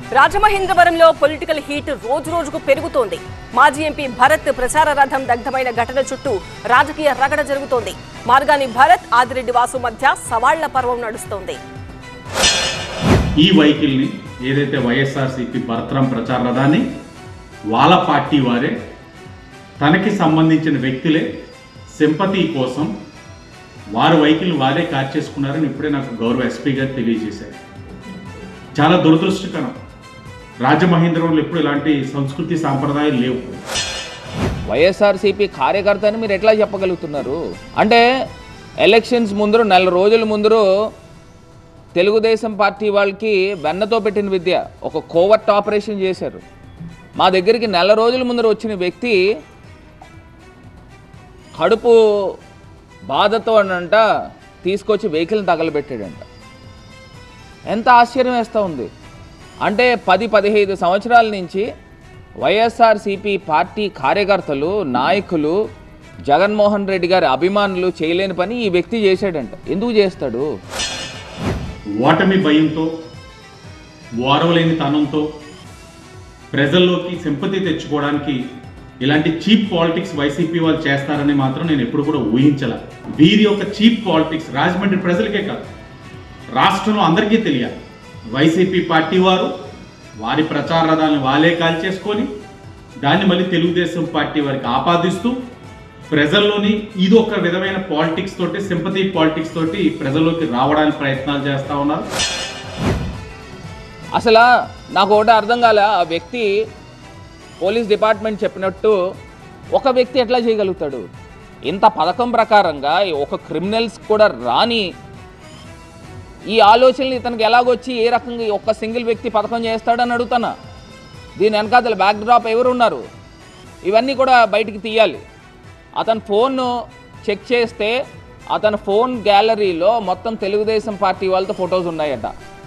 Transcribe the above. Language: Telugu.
రాజమహేంద్రవరంలో పొలిటికల్ హీట్ రోజు రోజుకు పెరుగుతోంది మాజీ ఎంపీ భరత్ ప్రచార రథం దగ్ధమైన ఘటన చుట్టూ రాజకీయ రగడ జరుగుతోంది మార్గాని భరత్ ఆదిరెడ్డి వాసు మధ్య సవాళ్ల పర్వం నడుస్తోంది ఈ వెహికల్ని ఏదైతే వైఎస్ఆర్సీపీ భరతరం ప్రచార రథాన్ని వాళ్ళ పార్టీ వారే తనకి సంబంధించిన వ్యక్తులే సింపతి కోసం వారి వెహికల్ వారే కార్ చేసుకున్నారని ఇప్పుడే నాకు గౌరవ ఎస్పీ గారు తెలియజేశారు చాలా దురదృష్టకరం రాజమహేంద్రవరంలో ఎప్పుడు ఇలాంటి సంస్కృతి సాంప్రదాయాలు లేవు వైఎస్ఆర్సీపీ కార్యకర్త అని మీరు ఎట్లా చెప్పగలుగుతున్నారు అంటే ఎలక్షన్స్ ముందర నెల రోజుల ముందర తెలుగుదేశం పార్టీ వాళ్ళకి వెన్నతో పెట్టిన విద్య ఒక కోవర్ట్ ఆపరేషన్ చేశారు మా దగ్గరికి నెల రోజుల ముందర వచ్చిన వ్యక్తి కడుపు బాధతో అనంట తీసుకొచ్చి వెహికల్ని తగలబెట్టాడంట ఎంత ఆశ్చర్యం వేస్తూ ఉంది అంటే పది పదిహైదు సంవత్సరాల నుంచి వైఎస్ఆర్సీపీ పార్టీ కార్యకర్తలు నాయకులు జగన్మోహన్ రెడ్డి గారి అభిమానులు చేయలేని పని ఈ వ్యక్తి చేశాడంట ఎందుకు చేస్తాడు ఓటమి భయంతో ఓరవలేని తనంతో ప్రజల్లోకి సింపతి తెచ్చుకోవడానికి ఇలాంటి చీప్ పాలిటిక్స్ వైసీపీ వాళ్ళు చేస్తారని మాత్రం నేను ఎప్పుడు కూడా ఊహించలే వీరి యొక్క చీప్ పాలిటిక్స్ రాజమండ్రి ప్రజలకే కాదు రాష్ట్రంలో అందరికీ తెలియాలి వైసీపీ పార్టీ వారు వారి ప్రచార రథాలను వాళ్ళే కాల్ చేసుకొని దాన్ని మళ్ళీ తెలుగుదేశం పార్టీ వారికి ఆపాదిస్తూ ప్రజల్లోని ఇది ఒక విధమైన పాలిటిక్స్ తోటి సింపతి పాలిటిక్స్ తోటి ప్రజల్లోకి రావడానికి ప్రయత్నాలు చేస్తా ఉన్నారు అసలు నాకు ఒకటి అర్థం కాలే ఆ వ్యక్తి పోలీస్ డిపార్ట్మెంట్ చెప్పినట్టు ఒక వ్యక్తి ఎట్లా చేయగలుగుతాడు ఇంత పథకం ప్రకారంగా ఈ ఒక క్రిమినల్స్ కూడా రాని ఈ ఆలోచనలు ఇతనికి ఎలాగొచ్చి ఏ రకంగా ఈ ఒక్క సింగిల్ వ్యక్తి పథకం చేస్తాడని అడుగుతానా దీని వెనకాతల బ్యాక్ డ్రాప్ ఎవరు ఉన్నారు ఇవన్నీ కూడా బయటికి తీయాలి అతని ఫోన్ చెక్ చేస్తే అతని ఫోన్ గ్యాలరీలో మొత్తం తెలుగుదేశం పార్టీ వాళ్ళతో ఫొటోస్ ఉన్నాయట